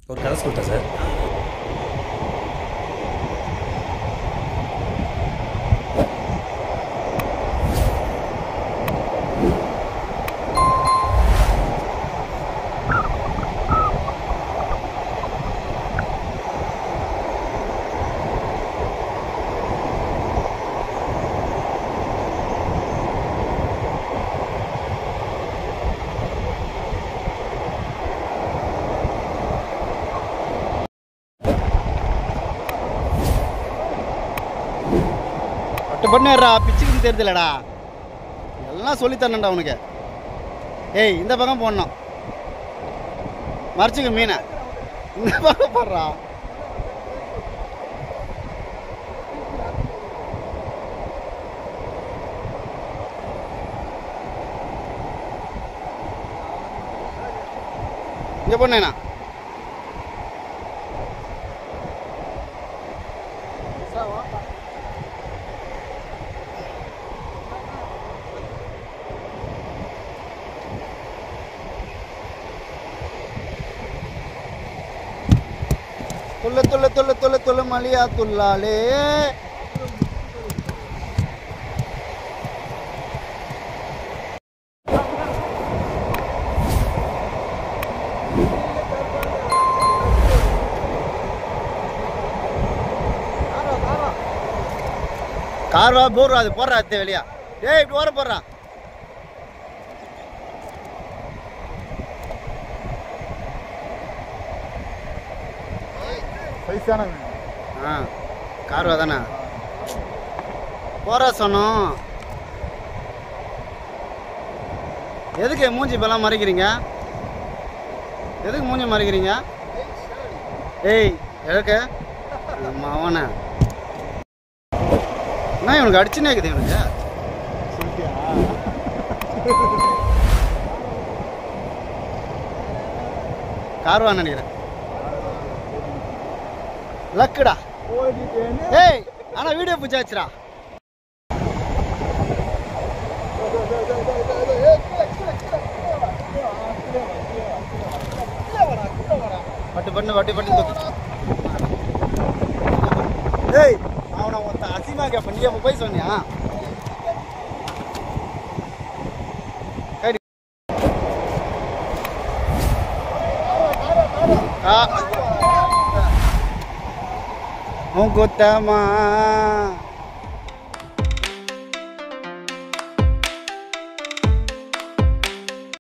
ஒரு கதை சொல்லிட்டேன் சார் பட்டு பண்ணுறா பிச்சுக்கு தெரியுதுலடா எல்லாம் சொல்லி தரணும்டா உனக்கு ஏய் இந்த பக்கம் போடணும் மறைச்சிக்க மீனை இந்த பக்கம் போடுறா இங்கே பொண்ணேண்ணா துள்ள துள்ள துள்ள துள்ள துள்ள மலியா துள்ளாலே கார்வா போடுறா அது போடுறா அத்தை வெளியா டேய் இப்படி ஓர போடுறா சைஸான மீன் ஆ கார்வா தானே போறா சொன்னோம் எதுக்கு என் மூஞ்சி இப்பெல்லாம் மறைக்கிறீங்க எதுக்கு மூஞ்சி மறைக்கிறீங்க ஏய் எதுக்கு அவன என்ன இவனுக்கு அடிச்சுனே இருக்குது இவனுக்கு சொல்லிட்டியா கார்வான்னு நினைக்கிறேன் லக்குடா ஓடிட்டேன்னு ஏய் ஆனா வீடியோ பிடிச்சாச்சுடா பட்டு பண்ணு பட்டு பட்டு தூக்கு ஏய் அவனை ஒருத்த அசிமா கேப்ப நீ அப்ப போய் சொன்னியா சரி. ஆ. உன் குத்தமா